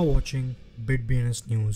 are watching BitBNS News.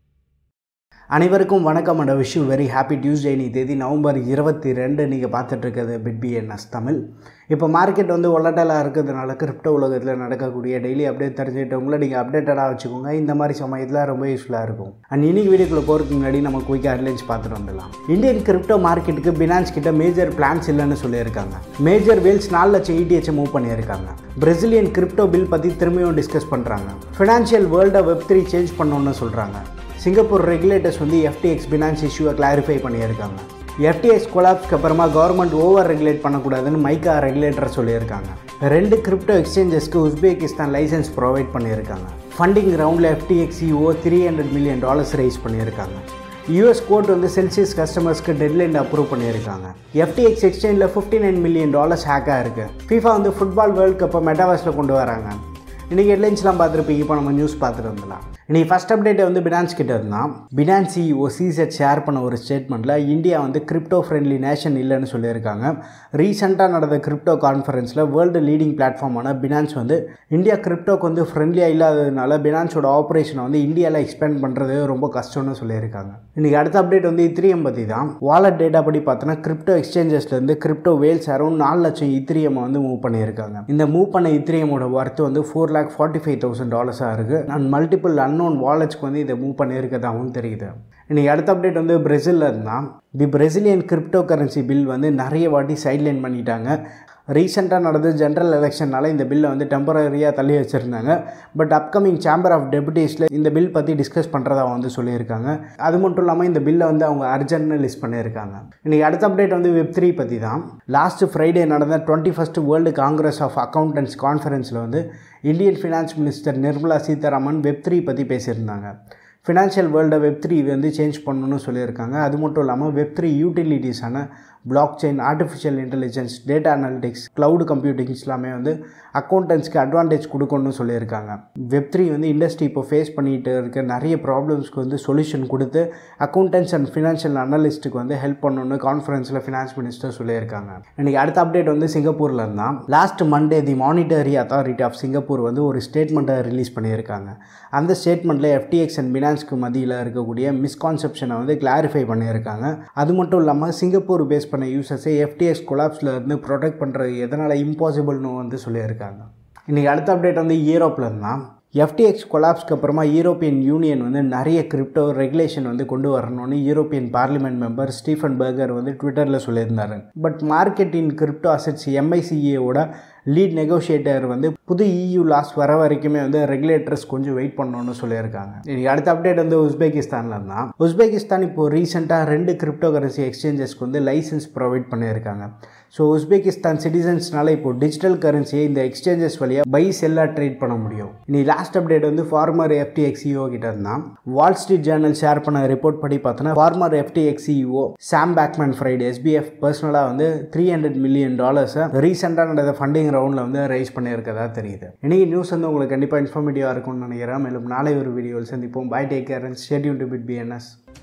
அனைவருக்கும் வணக்கம் and wish very happy Tuesday நீ தேதி நவம்பர் இருபத்தி ரெண்டு நீங்கள் பார்த்துட்ருக்கிறது பிட்பிஎன்எஸ் தமிழ் இப்போ மார்க்கெட் வந்து ஒலட்டலாக இருக்கிறதுனால கிரிப்டோ உலகத்தில் நடக்கக்கூடிய டெய்லி அப்டேட் தெரிஞ்சுக்கிட்டவங்கள நீங்கள் அப்டேட்டடாக வச்சுக்கோங்க இந்த மாதிரி சமயத்தில் ரொம்ப யூஸ்ஃபுல்லாக இருக்கும் அண்ட் இன்னைக்கு வீடியோக்குள்ளே போகிறதுக்கு முன்னாடி நம்ம குயிக்காக ஹெட்லைன்ஸ் பார்த்துட்டு வந்துடலாம் இந்தியன் கிரிப்டோ மார்க்கெட்டுக்கு பினான்ஸ் கிட்ட மேஜர் பிளான்ஸ் இல்லைன்னு சொல்லியிருக்காங்க மேஜர் வேல்ஸ் நாலு லட்சம் இடிஎச் மூவ் பண்ணியிருக்காங்க பிரசிலியன் கிரிப்டோ பில் பற்றி திரும்பியும் டிஸ்கஸ் பண்ணுறாங்க ஃபினான்ஷியல் வேர்ல்டை வெப் த்ரீ சேஞ்ச் பண்ணணும்னு சொல்கிறாங்க சிங்கப்பூர் ரெகுலேட்டர்ஸ் வந்து எஃப்டிஎக்ஸ் பினான்ஸ் இஷ்யூவை கிளாரிஃபை பண்ணியிருக்காங்க எஃப்டிஎக்ஸ் கொலாப்ஸ்க்கு அப்புறமா கவர்மெண்ட் ஓவர் ரெகுலேட் பண்ணக்கூடாதுன்னு மைக்கா ரெகுலேட்டர் சொல்லியிருக்காங்க ரெண்டு கிரிப்டோ எக்ஸ்சேஞ்சஸ்க்கு உஸ்பெகிஸ்தான் லைசன்ஸ் ப்ரொவைட் பண்ணியிருக்காங்க ஃபண்டிங் ரவுண்டில் எஃப்டிஎக்ஸிஓ three hundred million dollars raise பண்ணியிருக்காங்க யூஎஸ் கோர்ட் வந்து செல்சியஸ் கஸ்டமர்ஸ்க்கு டெட்லைன் அப்ரூவ் பண்ணியிருக்காங்க எஃப்டிஎக்ஸ் எக்ஸ்சேஞ்சில் ஃபிஃப்டி நைன் மில்லியன் டாலர்ஸ் ஹேக்காக இருக்குது ஃபீஃபா வந்து ஃபுட்பால் வேர்ல்ட் கப்பை மெட்டாவாஸில் கொண்டு வராங்க இன்றைக்கி ஹெட்லைன்ஸ்லாம் பார்த்துருப்பீங்க இப்போ நம்ம நியூஸ் பார்த்துட்டு வந்துடலாம் இன்றைக்கி ஃபஸ்ட் அப்டேட்டை வந்து பினான்ஸ் கிட்ட இருந்தால் பினான்ஸ் சிஇஓ சிசெட் ஷேர் பண்ண ஒரு ஸ்டேட்மெண்ட்டில் இந்தியா வந்து கிரிப்டோ ஃப்ரெண்ட்லி நேஷன் இல்லைன்னு சொல்லியிருக்காங்க ரீசெண்டாக நடந்த கிரிப்டோ கான்ஃபரன்ஸில் வேர்ல்டு லீடிங் பிளாட்ஃபார்மான பினான்ஸ் வந்து இந்தியா கிரிப்டோக்கு வந்து ஃப்ரெண்ட்லியாக இல்லாததுனால பினான்ஸோட ஆப்ரேஷனை வந்து இந்தியாவில் எக்ஸ்பேண்ட் பண்ணுறது ரொம்ப கஷ்டம்னு சொல்லியிருக்காங்க இன்றைக்கி அடுத்த அப்டேட் வந்து இத்திரியம் பற்றி தான் வாலெட் டேட்டா படி பார்த்தோன்னா கிரிப்டோ எக்ஸ்சேஞ்சஸ்லேருந்து கிரிப்டோ வேல்ஸ் அரௌண்ட் நாலு லட்சம் இத்திரியம் வந்து மூவ் பண்ணியிருக்காங்க இந்த மூவ் பண்ண இத்திரியமோட ஒர்த் வந்து four lakh forty five thousand டாலர்ஸாக இருக்குது அண்ட் மல்டிபிள் அன்னோன் வாலெட்ஸ்க்கு வந்து இதை மூவ் பண்ணியிருக்கதாகவும் தெரியுது இன்றைக்கி அடுத்த அப்டேட் வந்து பிரேசிலில் இருந்தால் the Brazilian cryptocurrency bill வந்து நிறைய வாட்டி சைட்லைன் பண்ணிட்டாங்க ரீசெண்டாக நடந்த ஜென்ரல் எலெக்ஷனால் இந்த பில்லை வந்து டெம்பரரியாக தள்ளி வச்சுருந்தாங்க பட் அப்கமிங் சேம்பர் ஆஃப் டெபுட்டிஸில் இந்த பில் பற்றி டிஸ்கஸ் பண்ணுறதா வந்து சொல்லியிருக்காங்க அது மட்டும் இல்லாமல் இந்த பில்லை வந்து அவங்க அர்ஜென்ட்னு லிஸ்ட் பண்ணியிருக்காங்க இன்றைக்கி அடுத்த அப்டேட் வந்து வெப் த்ரீ பற்றி தான் லாஸ்ட் ஃப்ரைடே நடந்த twenty first world congress of accountants கான்ஃபரன்ஸில் வந்து Indian finance minister Nirmala Sitharaman web three பற்றி பேசியிருந்தாங்க ஃபினான்ஷியல் வேர்ல்டை வெப் த்ரீ வந்து சேஞ்ச் பண்ணணும்னு சொல்லியிருக்காங்க அது மட்டும் இல்லாமல் வெப் த்ரீ யூட்டிலிட்டிஸான blockchain artificial intelligence data analytics cloud computings எல்லாமே வந்து அக்கௌண்டன்ஸ்க்கு அட்வான்டேஜ் கொடுக்கணும்னு சொல்லியிருக்காங்க வெப் த்ரீ வந்து இண்டஸ்ட்ரி இப்போ ஃபேஸ் பண்ணிகிட்டு இருக்க நிறைய ப்ராப்ளம்ஸ்க்கு வந்து சொல்யூஷன் கொடுத்து அக்கௌண்டன்ஸ் அண்ட் ஃபினான்ஷியல் அனலிஸ்ட்டுக்கு வந்து ஹெல்ப் பண்ணணும்னு கான்ஃபரன்ஸில் ஃபினான்ஸ் மினிஸ்டர் சொல்லியிருக்காங்க இன்றைக்கி அடுத்த அப்டேட் வந்து சிங்கப்பூரில் இருந்தால் last Monday the monetary authority of Singapore வந்து ஒரு ஸ்டேட்மெண்ட்டை ரிலீஸ் பண்ணியிருக்காங்க அந்த ஸ்டேட்மெண்ட்டில் எஃப்டிஎக்ஸ் அண்ட் பினான்ஸ்க்கு மத்தியில் இருக்கக்கூடிய மிஸ்கான்செப்ஷனை வந்து கிளாரிஃபை பண்ணியிருக்காங்க அது மட்டும் இல்லாமல் சிங்கப்பூர் பேஸ் பண்ண யூசர்ஸை எஃப்டிஎக்ஸ் கொலாப்ஸில் இருந்து ப்ரொடெக்ட் பண்ணுறது எதனால் இம்பாசிபிள்னு வந்து சொல்லியிருக்காங்க இன்றைக்கி அடுத்த அப்டேட் வந்து யூரோப்பில் இருந்தால் எஃப்டிஎக்ஸ் கொலாப்ஸ்க்கு அப்புறமா யூரோப்பியன் யூனியன் வந்து நிறைய கிரிப்டோ ரெகுலேஷன் வந்து கொண்டு வரணும்னு European parliament member Stefan Berger வந்து ட்விட்டரில் சொல்லியிருந்தாரு பட் மார்க்கெட்டின் கிரிப்டோ அசட்ஸ் எம்ஐசிஏவோட லீட் நெகோஷியேட்டர் வந்து புது இயூ லாஸ் வர வரைக்குமே வந்து ரெகுலேட்டர்ஸ் கொஞ்சம் வெயிட் பண்ணணும்னு சொல்லியிருக்காங்க இன்றைக்கி அடுத்த அப்டேட் வந்து உஸ்பெகிஸ்தானில் இருந்தால் உஸ்பெகிஸ்தான் இப்போ ரீசெண்டாக ரெண்டு கிரிப்டோ கரன்சி எக்ஸ்சேஞ்சஸ்க்கு வந்து லைசன்ஸ் ப்ரொவைட் பண்ணியிருக்காங்க ஸோ உஸ்பெகிஸ்தான் சிட்டிசன்ஸ்னால இப்போ டிஜிட்டல் கரன்சியை இந்த எக்ஸ்சேஞ்சஸ் வழியாக பை செல்லாக ட்ரேட் பண்ண முடியும் இனி லாஸ்ட் அப்டேட் வந்து ஃபார்மர் எஃப்டிஎக்ஸிஓ கிட்ட இருந்தால் வால் ஸ்ட்ரீட் ஜேர்னல் ஷேர் பண்ண ரிப்போர்ட் படி பார்த்தோன்னா former FTX CEO Sam Bankman Fried SBF பர்சனலாக வந்து த்ரீ ஹண்ட்ரட் மில்லியன் டாலர்ஸை ரீசெண்டாக நடந்த ஃபண்டிங் ரவுண்டில் வந்து ரைஸ் பண்ணியிருக்கதா தெரியுது இன்னைக்கு நியூஸ் வந்து உங்களுக்கு கண்டிப்பாக இன்ஃபர்மேட்டிவாக இருக்கும்னு நினைக்கிறேன் மேலும் நாளை ஒரு வீடியோவில் சந்திப்போம் bye take care and stay tuned to bit BNS